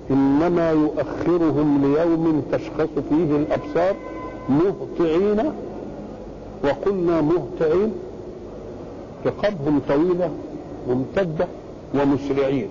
انما يؤخرهم ليوم تشخص فيه الابصار مهطعين وقلنا مهطعين رقابهم طويله ممتده ومسرعين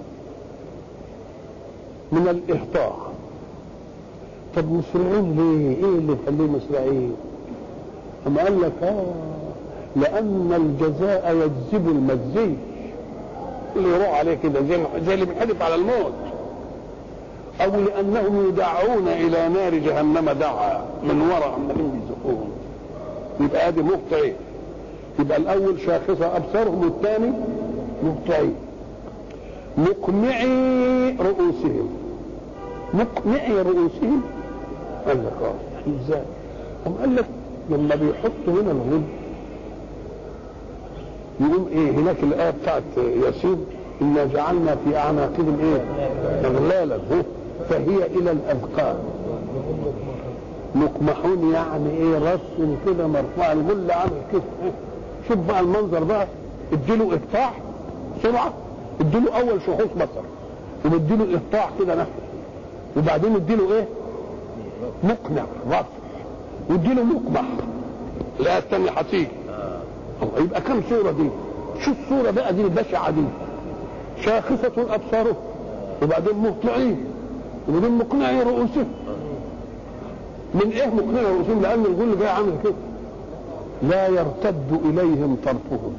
من الاهطاع طب مسرعين ليه؟ ايه اللي يخليه مسرعين؟ أما قال لك آه لأن الجزاء يجذب المجزي اللي يروح عليه كده زي زي اللي بيحدف على الموت أو لأنهم يدعون إلى نار جهنم دعا من وراء عمالين بيزقوهم يبقى ادي مهطعين يبقى الأول شاخصة أبصارهم والثاني مهطعين مقمعي رؤوسهم مقمعي رؤوسهم قال لك اه ازاي؟ قام قال لك لما بيحطوا هنا الغل يقوم ايه هناك الايه بتاعت ياسين انا جعلنا في اعناقهم ايه اغلالا فهي الى الاذقان مقمحون يعني ايه رس كده مرفوع الغل عامل كده شوف بقى المنظر بقى اديله اقطاع سرعه اديله اول شخوص بصر ومديله اقطاع كده نفسه وبعدين اديله ايه مقنع رفع واديله مقمح لا الثانية هتيجي الله يبقى كم صورة دي شو الصورة بقى دي البشعة دي شاخصة أبصاره وبعدين مهطعين وبعدين مقنعي رؤوسهم من ايه مقنعي رؤوسهم لأن الغل جاي عامل كده لا يرتد إليهم طرفهم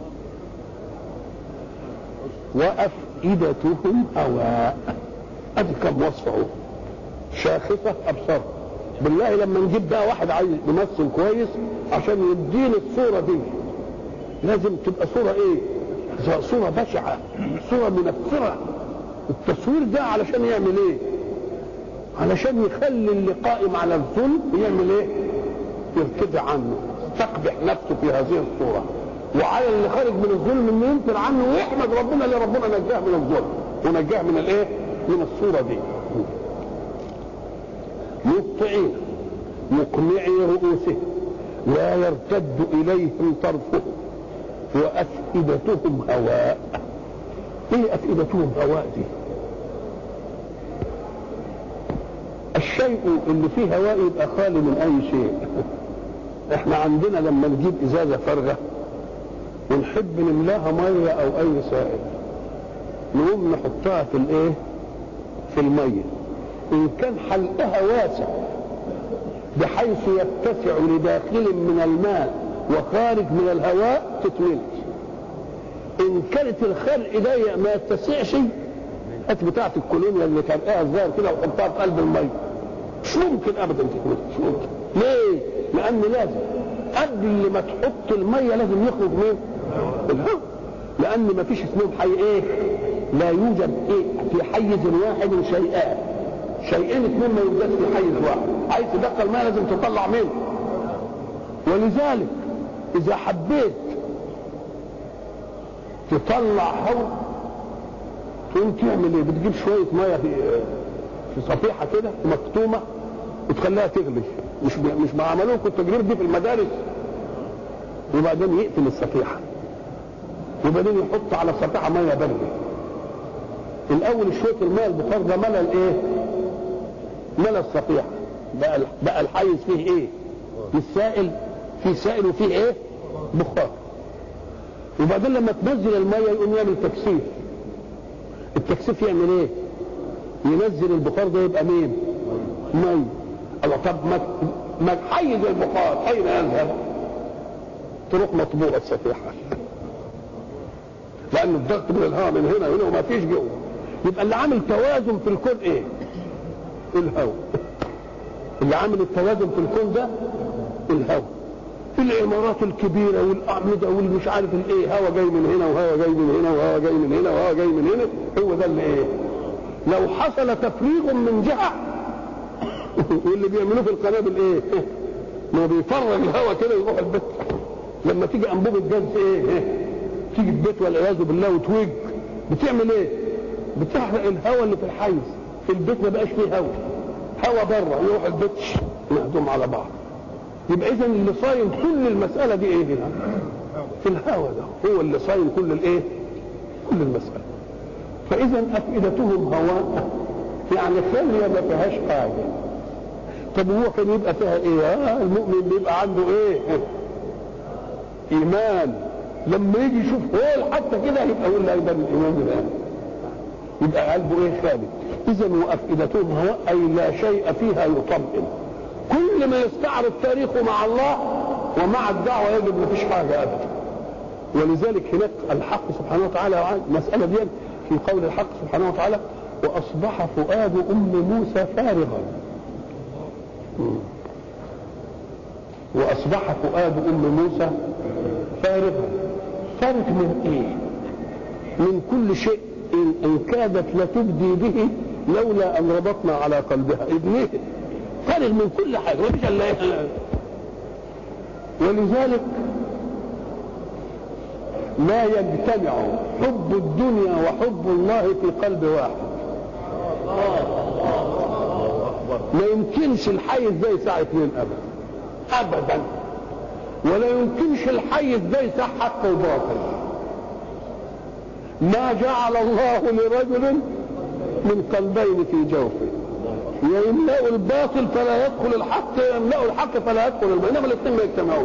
وأفئدتهم هواء أدي كم وصف اهو شاخصة أبصاره بالله لما نجيب بقى واحد عايز يمثل كويس عشان يديني الصورة دي لازم تبقى صورة ايه صورة بشعة صورة منفرة التصوير ده علشان يعمل ايه علشان يخلي اللي قائم على الظلم يعمل ايه يرتدع عنه تقبح نفسه في هذه الصورة وعلى اللي خارج من الظلم انه ينكر عنه ويحمد ربنا اللي ربنا نجاه من الظلم ونجاه من الايه من الصورة دي مبطعين مقنعي رؤوسهم لا يرتد اليهم طرفهم وافئدتهم هواء ايه افئدتهم هواء دي الشيء اللي فيه هواء يبقى خالي من اي شيء احنا عندنا لما نجيب ازازه فارغه ونحب نملاها ميه او اي سائل نقوم نحطها في الايه في الميه ان كان حلقها واسع بحيث يتسع لداخل من الماء وخارج من الهواء تتملي ان كانت الخلق ضيق ما يتسعش هات بتاعه الكولونيا اللي فرقها الظاهر كده وحطها في قلب الميه مش ممكن ابدا تتملي مش ممكن ليه؟ لان لازم قبل ما تحط الميه لازم يخرج من الهواء لان ما فيش اسمهم حي ايه؟ لا يوجد ايه في حيز واحد شيئان شيئين اثنين ما يوجدش في حيز واحد عايز تدخل ماء لازم تطلع منه ولذلك اذا حبيت تطلع هواء تقوم تعمل ايه بتجيب شويه ميه في في صفيحه كده مكتومه وتخليها تغلي مش مش ما عملوه كنت التجريب دي في المدارس وبعدين يقفل الصفيحه وبعدين يحط على الصفيحه ميه بارده الاول شويه الماء البخار ده ملى الايه ملى الصفيحه بقى بقى الحيز فيه ايه السائل فيه سائل وفيه ايه بخار وبعدين لما تنزل الميه يقوم يعمل تكثيف التكثيف يعمل ايه ينزل البخار ده يبقى مين مي الله طب ما ما تحيز البخار اين يذهب تروح مطبوعه الصفيحه لان الضغط من الهواء من هنا هنا وما فيش جوه يبقى اللي عامل توازن في الكون ايه الهواء اللي عامل التوازن في الكون ده الهواء العمارات الكبيرة والأعمدة والمش عارف الايه هوا جاي من هنا وهوا جاي من هنا وهوا جاي من هنا وهوا جاي من هنا هو ده اللي ايه لو حصل تفريغ من جهة واللي بيعملوه في القنابل ايه ما بيفرغ الهوا كده يروح البيت لما تيجي انبوبة جاز ايه تيجي البيت والعياذ بالله وتوج بتعمل ايه بتحرق الهواء اللي في الحيز في البيت ما بقاش فيه هواء هواء بره يروح البيت مهدوم على بعض يبقى اذا اللي صايم كل المساله دي ايه هنا في الهواء ده هو اللي صايم كل الايه كل المساله فاذا افئدتهم هواء يعني خليه ما فيهاش حاجه طب هو كان يبقى فيها ايه آه المؤمن بيبقى عنده ايه ايمان لما يجي يشوف هو حتى كده يبقى يقول لا يبقى الايمان ده يبقى قلبه ايه خالد اذا وافئدتهم هواء اي لا شيء فيها يطمئن كل ما يستعرض تاريخه مع الله ومع الدعوه يجد ما فيش حاجه ابدا ولذلك هناك الحق سبحانه وتعالى المساله دي في قول الحق سبحانه وتعالى واصبح فؤاد ام موسى فارغا واصبح فؤاد ام موسى فارغا فارغ من ايه من كل شيء إن, إن كادت لتبدي به لولا أن ربطنا على قلبها ابنه فارغ من كل حاجة مفيش إلا ولذلك لا يجتمع حب الدنيا وحب الله في قلب واحد ما يمكنش الحيز ده يساع اثنين ابدا ابدا ولا يمكنش الحيز ده يساع حق وباطل ما جعل الله لرجل من قلبين في جوفه يا يملأ الباطل فلا يدخل الحق يا يملأ الحق فلا يدخل الباطل انما الاثنين ما يجتمعوش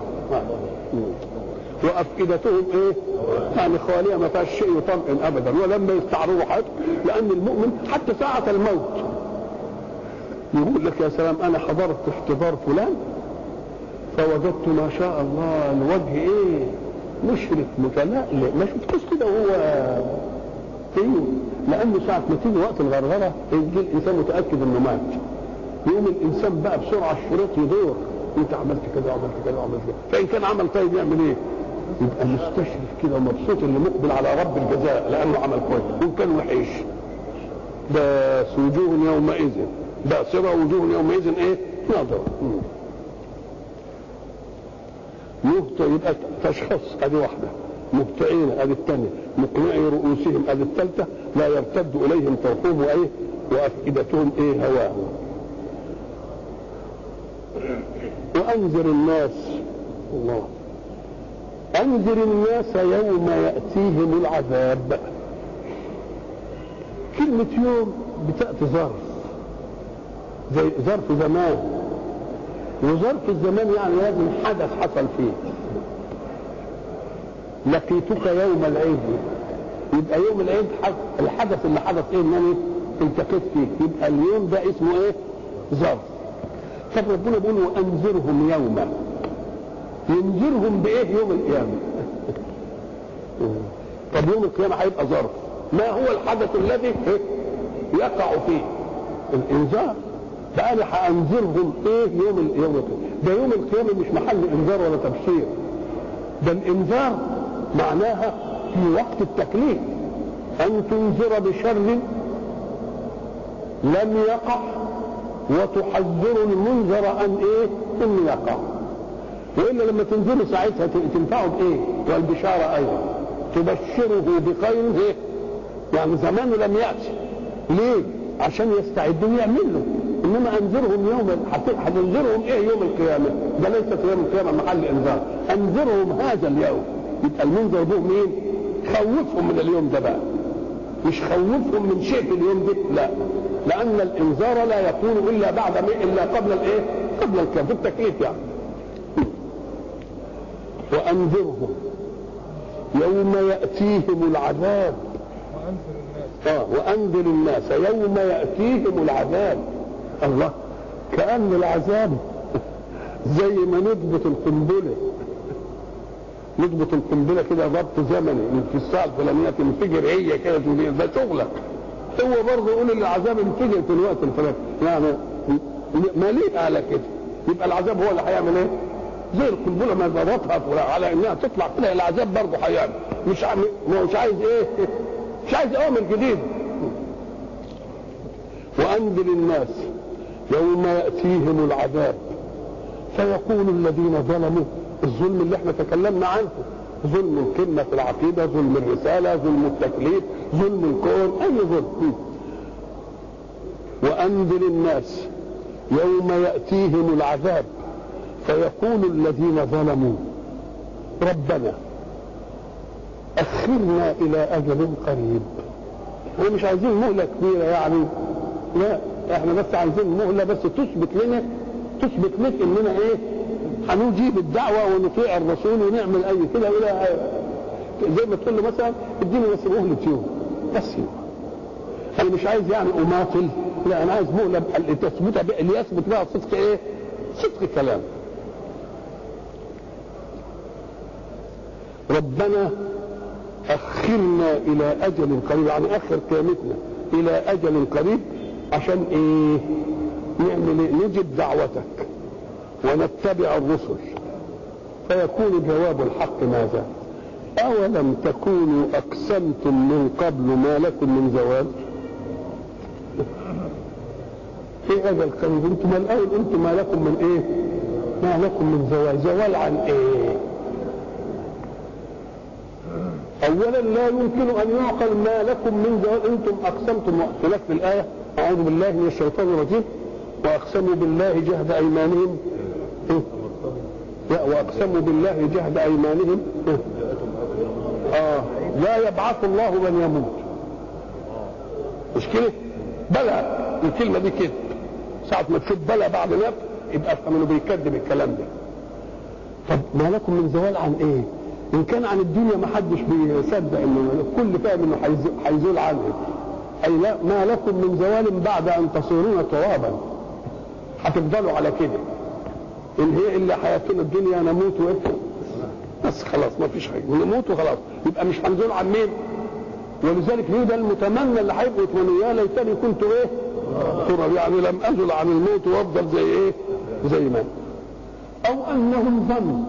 وافئدتهم ايه؟ يعني خاليه ما فيهاش شيء يطمئن ابدا ولما يستعرضوا حد لان المؤمن حتى ساعه الموت يقول لك يا سلام انا حضرت احتضار فلان فوجدت ما شاء الله الوجه ايه مشرق متلألئ ما شفتوش كده وهو ايوه لانه ساعه ما تيجي وقت الغرغره يجي الانسان متاكد انه مات يقوم الانسان بقى بسرعه الشريط يدور انت عملت كده وعملت كده وعملت كده فان كان عمل طيب يعمل ايه؟ يبقى مستشرف كده ومبسوط اللي مقبل على رب الجزاء لانه عمل كويس وان كان وحش بس وجوه يومئذ باسره وجوه يومئذ ايه؟ ناظره يهطئ يبقى تشخص ادي واحده مهطئين ادي الثانيه مقنعي رؤوسهم ادي الثالثه لا يرتد اليهم طرفهم وايه وافئدتهم ايه هواه وانذر الناس الله انذر الناس يوم ياتيهم العذاب كلمة يوم بتأتي ظرف زي ظرف زمان وظرف الزمان يعني لازم حدث حصل فيه لقيتك يوم العيد يبقى يوم العيد الحدث اللي حدث ايه انني التقيت فيه يبقى اليوم ده اسمه ايه ظرف طب ربنا بيقول وانذرهم يوما ينذرهم بايه يوم القيامه طب يوم القيامه هيبقى ظرف ما هو الحدث الذي يقع فيه الانذار ده انا هانذرهم ايه يوم القيامه ده يوم القيامه مش محل انذار ولا تبشير ده الانذار معناها في وقت التكليف ان تنذر بشر لم يقع وتحذر المنذر ان ايه انه يقع والا لما تنزله ساعتها تنفعه بايه والبشاره ايضا تبشره بخير ايه يعني زمانه لم ياتي ليه عشان يستعدوا يعمل له انما انذرهم يوم هتنذرهم ايه يوم القيامه ده ليس في يوم القيامه محل انذار انذرهم هذا اليوم يبقى المنذر به مين خوفهم من اليوم ده بقى مش خوفهم من شيء في اليوم ده لا لان الانذار لا يكون الا بعد ما الا قبل الايه قبل الكلام في التكليف يعني وانذرهم يوم ياتيهم العذاب اه وانذر الناس يوم ياتيهم العذاب الله كان العذاب زي ما نضبط القنبله نضبط القنبله كده ضبط زمني في الساعه الفلانيه تنفجر هي كده ده شغلك هو برضه يقول ان العذاب انفجر في الوقت الفلاني يعني مليء على كده يبقى العذاب هو اللي هيعمل ايه؟ زي القنبله ما ضغطها على انها تطلع كده العذاب برضه هيعمل مش مش عايز ايه؟ مش عايز اوامر جديده وانذر الناس يوم ياتيهم العذاب فيقول الذين ظلموا الظلم اللي احنا تكلمنا عنه ظلم الكلمة في العقيدة ظلم الرسالة ظلم التكليف ظلم الكون أي ظلم وأنذر الناس يوم يأتيهم العذاب فيقول الذين ظلموا ربنا أخرنا إلى أجل قريب احنا مش عايزين مهلة كبيرة يعني لا احنا بس عايزين مهله بس تثبت لنا تثبت لك اننا ايه هنجيب الدعوه ونطيع الرسول ونعمل اي كده الى زي ما تقول له مثلا اديني بس مهله يوم بس يوم انا مش عايز يعني اماطل لا انا عايز مهله تثبت اللي يثبت بها صدق ايه؟ صدق كلام ربنا اخرنا الى اجل قريب يعني اخر قيامتنا الى اجل قريب عشان ايه نعمل ايه نجب دعوتك ونتبع الرسل فيكون جواب الحق ماذا اولم تكونوا اقسمتم من قبل ما لكم من زوال ايه اجل قريب انتم الاول انتم ما لكم من ايه ما لكم من زوال زوال عن ايه اولا لا يمكن ان يعقل ما لكم من زوال انتم اقسمتم هناك في الايه اعوذ بالله من الشيطان الرجيم واقسموا بالله جهد ايمانهم لا واقسموا بالله جهد ايمانهم اه لا يبعث الله من يموت مش كده بلى الكلمه دي كده ساعه ما تشوف بلى بعد نفس يبقى افهم انه بيكذب الكلام ده طب ما لكم من زوال عن ايه ان كان عن الدنيا ما حدش بيصدق انه الكل فاهم انه هيزول عنه اي لا ما لكم من زوال بعد ان تصيرون ترابا هتفضلوا على كده ان هي الا حياتنا الدنيا نموت وإيه بس خلاص ما فيش حاجه ونموت وخلاص يبقى مش هنزول عن مين ولذلك هو ده المتمنى اللي هيبقوا يتمنوا يا ليتني كنت ايه تراب يعني لم ازل عن الموت وافضل زي ايه زي ما او انهم ظنوا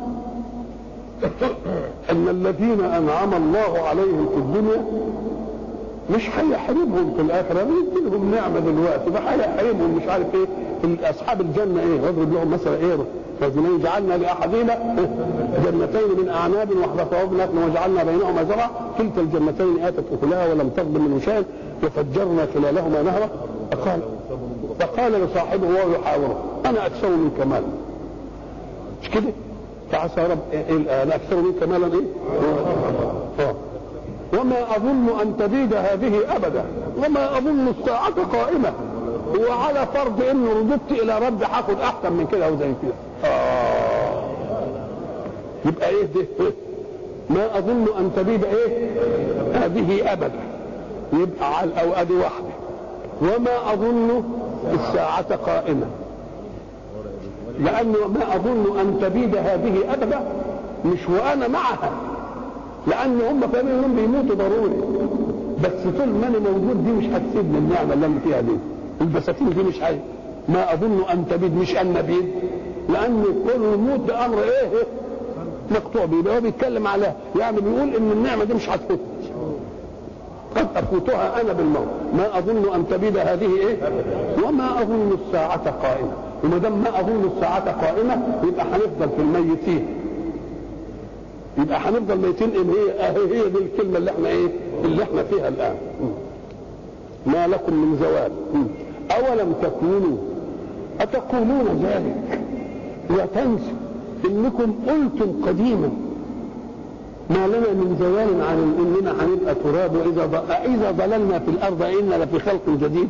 ان الذين انعم الله عليهم في الدنيا مش هيحرمهم في الاخره بيدي لهم نعمه دلوقتي فهيحرمهم مش عارف ايه اصحاب الجنه ايه واضرب لهم مثلا ايه رجلين جعلنا لاحدهما جنتين من اعناب وحدثوهن نخل وجعلنا بينهما زرعا كلتا الجنتين اتت اكلها ولم تظلم منه شيئا وفجرنا خلالهما نهرا فقال فقال لصاحبه وهو يحاوره انا اكثر منك مالا مش كده؟ فعسى رب إيه انا اكثر منك مالا ايه؟ اه وما اظن ان تبيد هذه ابدا وما اظن الساعه قائمه وعلى فرض انه رددت الى رب هاخد احسن من كده وزي كده آه. يبقى ايه ده ما اظن ان تبيد ايه هذه ابدا يبقى على او ادي واحده وما اظن الساعه قائمه لانه ما اظن ان تبيد هذه ابدا مش وانا معها لان هم فاهمين انهم بيموتوا ضروري بس طول ما انا موجود دي مش هتسيبني النعمه اللي انا فيها دي البساتين دي مش حاجه ما اظن ان تبيد مش ان نبيد لان كل الموت ده امر ايه مقطوع بيه هو بيتكلم على يعني بيقول ان النعمه دي مش هتفوت قد افوتها انا بالموت ما اظن ان تبيد هذه ايه وما اظن الساعه قائمه وما دام ما اظن الساعه قائمه يبقى هنفضل في الميتين يبقى هنفضل ميتين ان هي هي دي الكلمه اللي احنا ايه اللي احنا فيها الان ما لكم من زوال اولم تكونوا اتقولون ذلك وتنسوا انكم قلتم قديما ما لنا من زوال عن اننا هنبقى تراب واذا اذا ضللنا في الارض انا لفي خلق جديد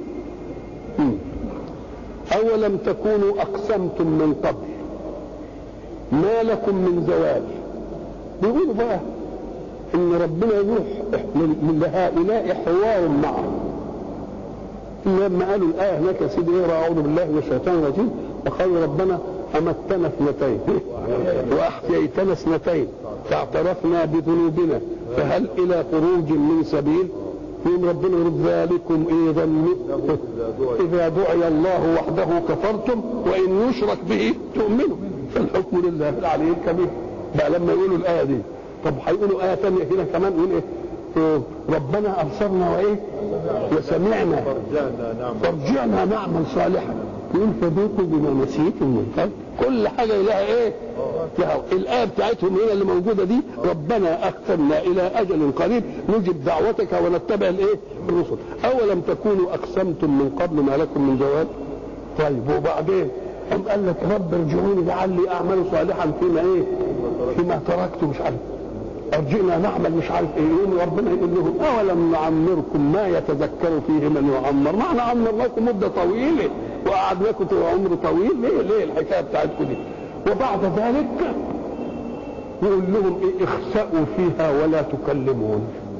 اولم تكونوا اقسمتم من قبل ما لكم من زوال بيقولوا بقى ان ربنا يروح لهؤلاء حوار معهم لما قالوا الايه هناك يا سيدي اقرا اعوذ بالله من الشيطان الرجيم وقالوا ربنا امتنا اثنتين واحييتنا اثنتين فاعترفنا بذنوبنا فهل الى خروج من سبيل يوم ربنا يرد ذلكم ايه ظنوا اذا دعي الله وحده كفرتم وان يشرك به تؤمنوا فالحكم لله العلي الكبير بقى لما يقولوا الايه دي طب هيقولوا ايه ثانيه كده كمان يقول ايه ربنا ابصرنا وايه وسمعنا فارجعنا نعمل صالحا يقول فذوقوا بما نسيتم من قبل كل حاجه لها ايه لها الايه بتاعتهم هنا اللي موجوده دي ربنا اخترنا الى اجل قريب نجب دعوتك ونتبع الايه الرسل اولم تكونوا اقسمتم من قبل ما لكم من جواب طيب وبعدين قام قال لك رب ارجعوني لعلي اعمل صالحا فيما ايه فيما تركت مش عارف ارجئنا نعمل مش عارف ايه يقول ربنا يقول لهم اولم نعمركم ما يتذكر فيه من يعمر ما احنا عمرناكم مده طويله وقعدناكم عمر طويل ليه ليه الحكايه بتاعتكم دي وبعد ذلك يقول لهم ايه اخسأوا فيها ولا تكلمون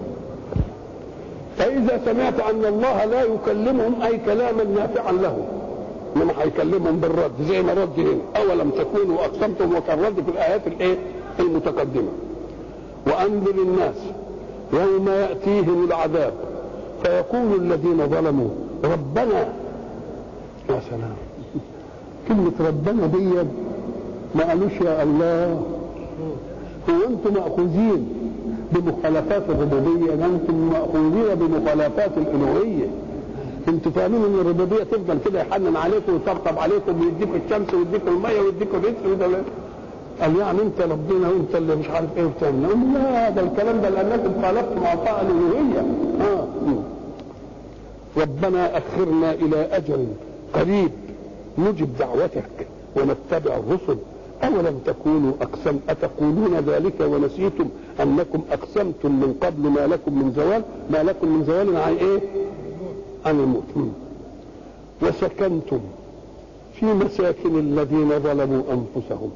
فإذا سمعت أن الله لا يكلمهم أي كلاما نافعا لهم انما هيكلمهم بالرد زي ما رد هنا اولم تكونوا اقسمتم وكان رد في الايات الايه المتقدمه وانذر الناس يوم ياتيهم العذاب فيقول الذين ظلموا ربنا يا سلام كلمة ربنا دي ما قالوش يا الله هو انتم مأخوذين بمخالفات الربوبية ده انتم مأخوذين بمخالفات الألوهية انتوا فاهمين ان الربوبيه تفضل كده يحنن عليكم ويطبطب عليكم ويديكم الشمس ويديكم الميه ويديكم الرزق وده قال يعني انت ربنا وانت اللي مش عارف ايه وبتعمل لا ده الكلام ده لانكم خالفتم عطاء الالوهيه اه ربنا اخرنا الى اجل قريب نجب دعوتك ونتبع الرسل أولم تكونوا أقسم أتقولون ذلك ونسيتم أنكم أقسمتم من قبل ما لكم من زوال ما لكم من زوال عن إيه عن الموت وسكنتم في مساكن الذين ظلموا أنفسهم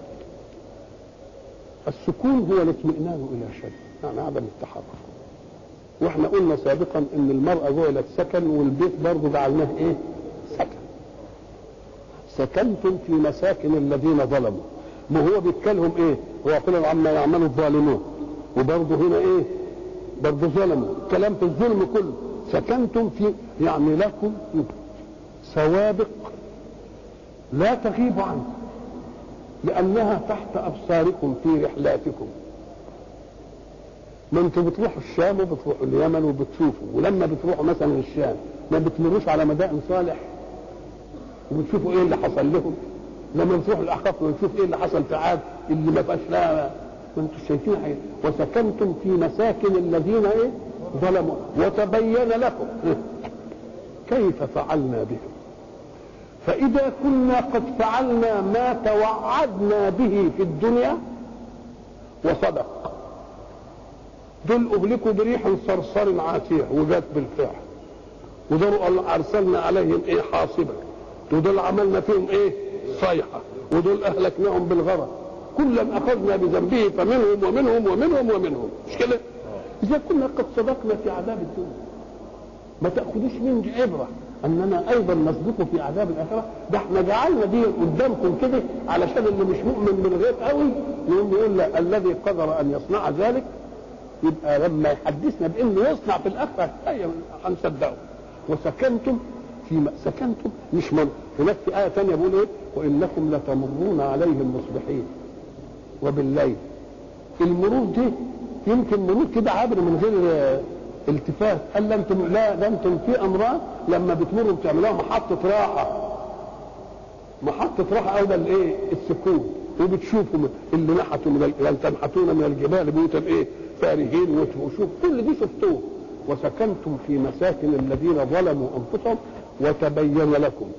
السكون هو الاطمئنان إلى شيء يعني عدم التحرك واحنا قلنا سابقا ان المرأة جعلت سكن والبيت برضه جعلناه ايه سكن سكنتم في مساكن الذين ظلموا ما هو بيتكلم ايه هو قال عما يعمل الظالمون وبرضه هنا ايه برضه ظلموا كلام في الظلم كله سكنتم في يعني لكم سوابق لا تغيب عنكم لانها تحت ابصاركم في رحلاتكم ما انتوا بتروحوا الشام وبتروحوا اليمن وبتشوفوا ولما بتروحوا مثلا الشام ما بتمروش على مدائن صالح وبتشوفوا ايه اللي حصل لهم لما بتروحوا الاحقاف ونشوف ايه اللي حصل في عاد اللي ما بقاش لها وانتم شايفين حاجة. وسكنتم في مساكن الذين ايه ظلموا وتبين لكم كيف فعلنا بهم فإذا كنا قد فعلنا ما توعدنا به في الدنيا وصدق دول أهلكوا بريح صرصر عاتية وجات بالفعل ودول أرسلنا عليهم إيه حاصبا ودول عملنا فيهم إيه صيحة ودول أهلكناهم بالغرق كلا أخذنا بذنبه فمنهم ومنهم ومنهم ومنهم مش كده؟ إذا كنا قد صدقنا في عذاب الدنيا ما تأخذوش من عبرة أننا أيضا نصدق في عذاب الآخرة ده احنا جعلنا دي قدامكم كده علشان اللي مش مؤمن بالغيب قوي يقوم يقول لا الذي قدر أن يصنع ذلك يبقى لما يحدثنا بأنه يصنع في الآخرة أيوة هنصدقه وسكنتم في سكنتم مش من هناك في آية ثانية بيقول إيه وإنكم لتمرون عليهم مصبحين وبالليل المرور دي يمكن مرور كده عابر من غير التفات قال لا انتم لا ده انتم في امراض لما بتمروا بتعملوها محطه راحه محطه راحه ايضا الايه السكون وبتشوفوا اللي نحتوا من ال... تنحتون من الجبال بيوتا ايه فارهين وشوف كل دي شفتوه وسكنتم في مساكن الذين ظلموا انفسهم وتبين لكم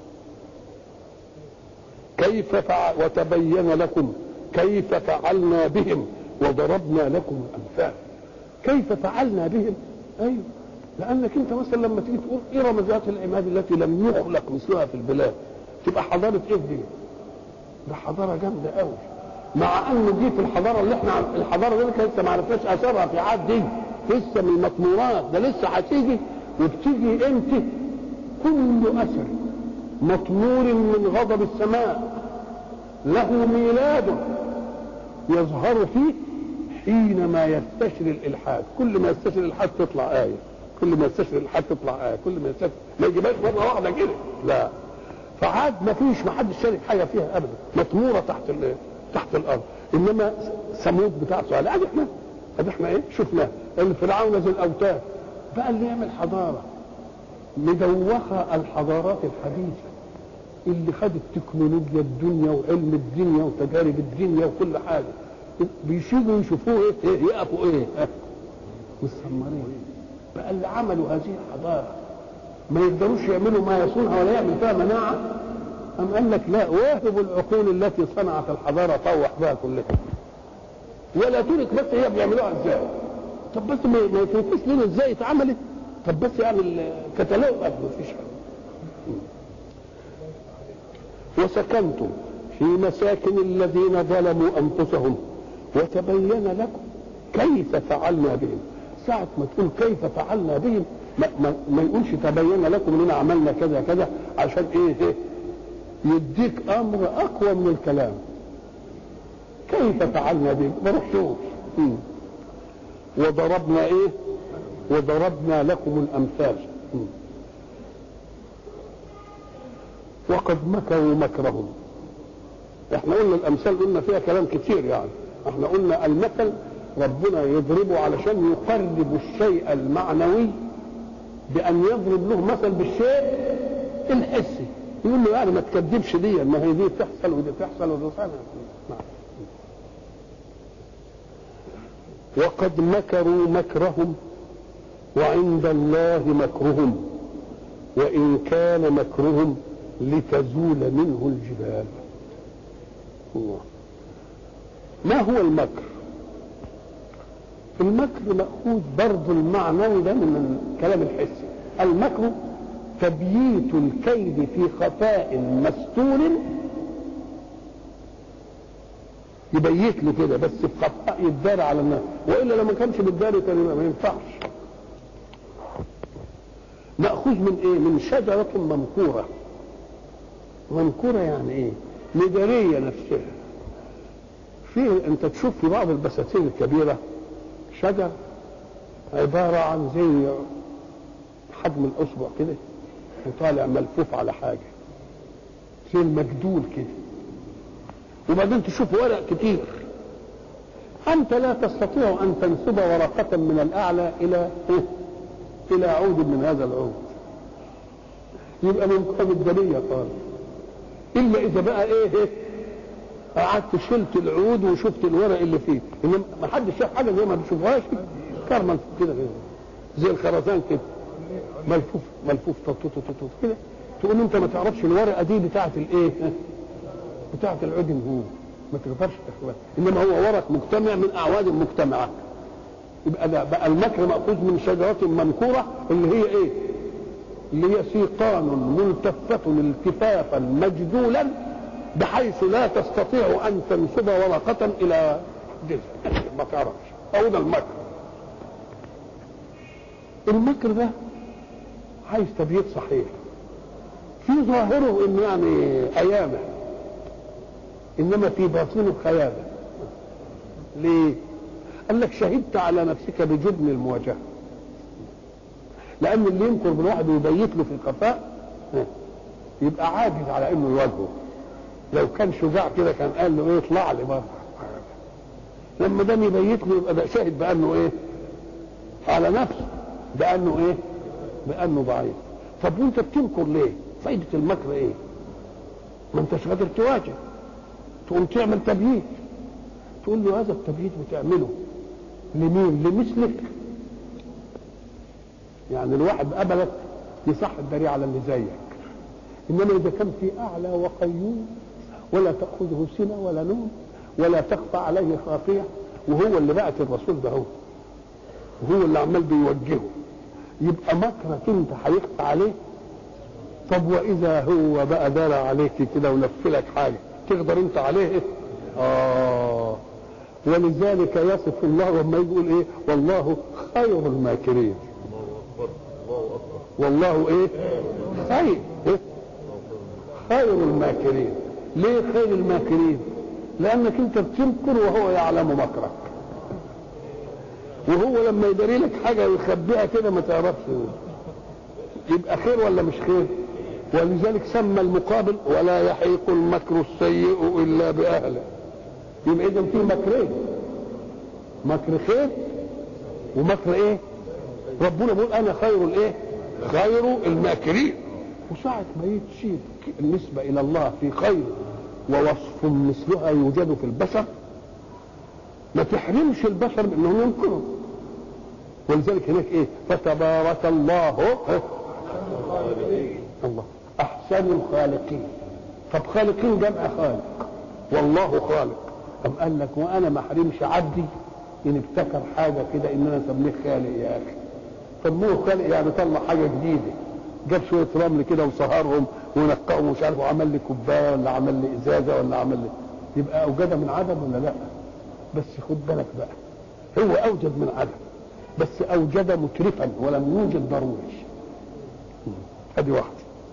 كيف فعل وتبين لكم كيف فعلنا بهم وضربنا لكم الامثال كيف فعلنا بهم ايوه لانك انت مثلا لما تيجي تقول ايه رمزات العماد التي لم يخلق مثلها في البلاد تبقى حضاره ايه دي ده حضاره جامده قوي مع ان دي في الحضاره اللي احنا الحضاره دي لسه ما عرفناش اثرها في عاد دي لسه من المطمورات ده لسه هتيجي وبتيجي امتى كل اثر مطمور من غضب السماء له ميلاد يظهر فيه حينما يستشري الالحاد كل ما يستشري الالحاد تطلع ايه كل ما يستشري الالحاد تطلع ايه كل ما يستشري ما يجيبهاش مره واحده كده لا فعاد ما فيش ما حدش شارك حاجه فيها ابدا مطموره تحت تحت الارض انما ثمود بتاع صالح ادي احنا ادي احنا ايه شفنا الفرعون ذي الاوتاد بقى اللي يعمل حضاره مدوخه الحضارات الحديثه اللي خدت تكنولوجيا الدنيا وعلم الدنيا وتجارب الدنيا وكل حاجه بيشيلوا يشوفوه ايه, إيه يقفوا ايه مستمرين بقى اللي عملوا هذه الحضاره ما يقدروش يعملوا ما يصونها ولا يعمل فيها مناعه أم قال لك لا واهب العقول التي صنعت الحضارة طوح بها كلها ولا تدرك بس هي بيعملوها ازاي طب بس ما ما يتركوش لنا ازاي اتعملت طب بس يعمل كتالوج ما فيش حاجه وسكنتم في مساكن الذين ظلموا انفسهم وتبين لكم كيف فعلنا بهم ساعة ما تقول كيف فعلنا بهم ما, ما, ما يقولش تبين لكم اننا عملنا كذا كذا عشان ايه, إيه يديك امر اقوى من الكلام كيف فعلنا بهم ما رحتوش وضربنا ايه وضربنا لكم الامثال وقد مكروا مكرهم احنا قلنا الامثال قلنا فيها كلام كتير يعني احنا قلنا المثل ربنا يضربه علشان يقرب الشيء المعنوي بان يضرب له مثل بالشيء الحسي يقول له يعني ما تكذبش دي ما هي دي تحصل ودي تحصل ودي تحصل وقد مكروا مكرهم وعند الله مكرهم وإن كان مكرهم لتزول منه الجبال الله ما هو المكر المكر مأخوذ برضه المعنوي ده من الكلام الحسي المكر تبييت الكيد في خفاء مستور يبيت له كده بس في خفاء يتدارى على الناس والا لو ما كانش بالداري كان ما ينفعش مأخوذ من ايه من شجرة ممكورة ممكورة يعني ايه مدارية نفسها في انت تشوف في بعض البساتين الكبيرة شجر عبارة عن زي حجم الاصبع كده وطالع ملفوف على حاجة زي المجدول كده وبعدين تشوف ورق كتير أنت لا تستطيع أن تنسب ورقة من الأعلى إلى إيه؟ إلى عود من هذا العود يبقى من قبل الدنيا خالص إلا إذا بقى إيه, إيه؟ قعدت شلت العود وشفت الورق اللي فيه إنما ما حدش شاف حاجة زي ما بتشوفهاش كرمل كده كده زي الخرزان كده ملفوف ملفوف كده تقول انت ما تعرفش الورقه دي بتاعت الايه بتاعت العدم هو ما تقدرش تحوها انما هو ورق مجتمع من اعواد المجتمع يبقى ده بقى المكر ماخوذ من شجره منكوره اللي هي ايه اللي هي سيقان ملتفة التفافا مجدولا بحيث لا تستطيع ان تنسب ورقة الى جزء ما تعرفش او ده المكر المكر ده عايز تبييت صحيح في ظاهره انه يعني ايامه انما في باطنه خيانه ليه قال لك شهدت على نفسك بجبن المواجهه لان اللي ينكر بالواحد ويبيت له في الخفاء يبقى عاجز على انه يواجهه لو كان شجاع كده كان قال له ايه اطلع لي بره لما ده يبيت له يبقى ده شاهد بانه ايه على نفسه بانه ايه بانه ضعيف طب وانت بتنكر ليه فايده المكر ايه ما انتش قادر تواجه تقوم تعمل تبييت تقول له هذا التبييت بتعمله لمين لمثلك يعني الواحد قبلك يصح الدري على اللي زيك انما اذا كان في اعلى وقيوم ولا تاخذه سنه ولا نوم ولا تخفى عليه خافيه وهو اللي بعت الرسول ده هو وهو اللي عمال بيوجهه يبقى مكرك انت هيخفى عليه طب واذا هو بقى دار عليك كده ولفلك حاجه تقدر انت عليه اه ولذلك يصف الله لما يقول ايه والله خير الماكرين والله ايه خير إيه؟ خير الماكرين ليه خير الماكرين لانك انت بتمكر وهو يعلم مكرك وهو لما يداري لك حاجه ويخبيها كده ما تعرفش يبقى خير ولا مش خير ولذلك سمى المقابل ولا يحيق المكر السيء الا باهله يبقى اذا في مكرين مكر خير ومكر ايه ربنا بيقول انا خير الايه خير الماكرين وساعة ما يتشير النسبة إلى الله في خير ووصف مثلها يوجد في البشر ما تحرمش البشر بأنهم ينكروا ولذلك هناك إيه فتبارك الله الله أحسن الخالقين طب خالقين جمع خالق والله خالق طب قال لك وانا ما احرمش عبدي ان ابتكر حاجه كده ان انا اسميه خالق يا اخي طب ما هو خالق يعني طلع حاجه جديده جاب شويه رمل كده وصهرهم ونقاهم ومش عارف وعمل لي كوبايه ولا عمل لي ازازه ولا عمل لي يبقى اوجد من عدم ولا لا؟ بس خد بالك بقى هو اوجد من عدم بس اوجد مترفا ولم يوجد ضروري ادي واحده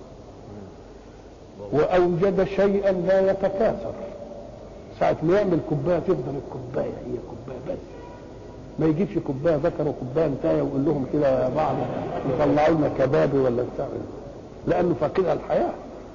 واوجد شيئا لا يتكاثر ساعة ما يعمل كوباية تفضل الكوباية هي كوباية بس ما يجيبش كوباية ذكر وكوباية انتهى ويقول لهم كده يا بعض يطلعوا لنا كبابي ولا بتاع لأنه فاقدها الحياة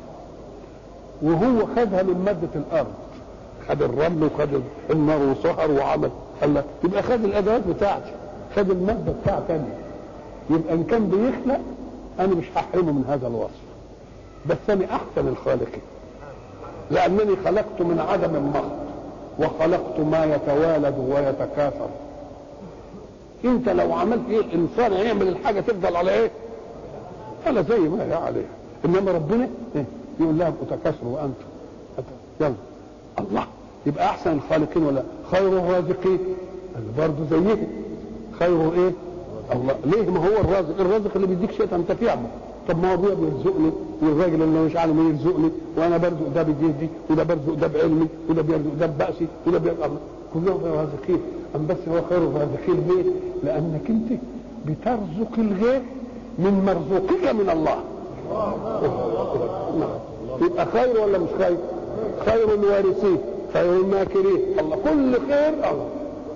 وهو خدها من مادة الأرض خد الرمل وخد النار وسهر وعمل قال لك يبقى خد الأدوات بتاعتي خد المادة بتاعتي تاني يبقى إن كان بيخلق أنا مش هحرمه من هذا الوصف بس أنا أحسن الخالقين لأنني خلقت من عدم محض وخلقت ما يتوالد ويتكاثر انت لو عملت ايه الانسان هيعمل الحاجه تفضل على ايه على زي ما هي عليه انما ربنا إيه؟ يقول لها تكاثروا وانتم يلا الله يبقى احسن الخالقين ولا خير الرازقين برضه زيه خيره ايه الله ليه ما هو الرازق الرازق اللي بيديك شيء انت تعمل طب ما هو ابويا بيرزقني والراجل اللي مش عارف مين يرزقني وانا برزق ده بجهدي وده برزق ده بعلمي وده بيرزق ده ببأسي وده بيرزق الله كلهم رازقين ام بس هو خير الرازقين ليه؟ لانك انت بترزق الغير من مرزوقك من الله يبقى خير ولا مش خير؟ خير الوارثين خير الماكرين الله كل خير الله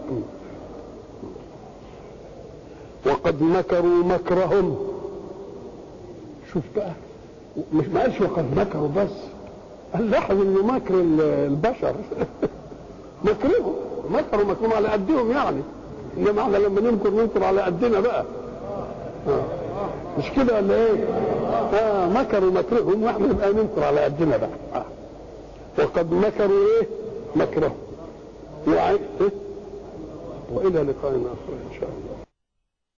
وقد مكروا مكرهم شوف بقى مش ما قالش وقد مكروا بس قال لاحظ انه مكر البشر مكرهم مكروا مكرهم على قدهم يعني انما احنا لما ننكر ننكر على قدنا بقى آه. مش كده ولا ايه؟ اه مكروا مكرهم واحنا نبقى ننكر على قدنا بقى آه. وقد مكروا ايه؟ مكرهم وعي... إيه؟ والى لقاء اخر ان شاء الله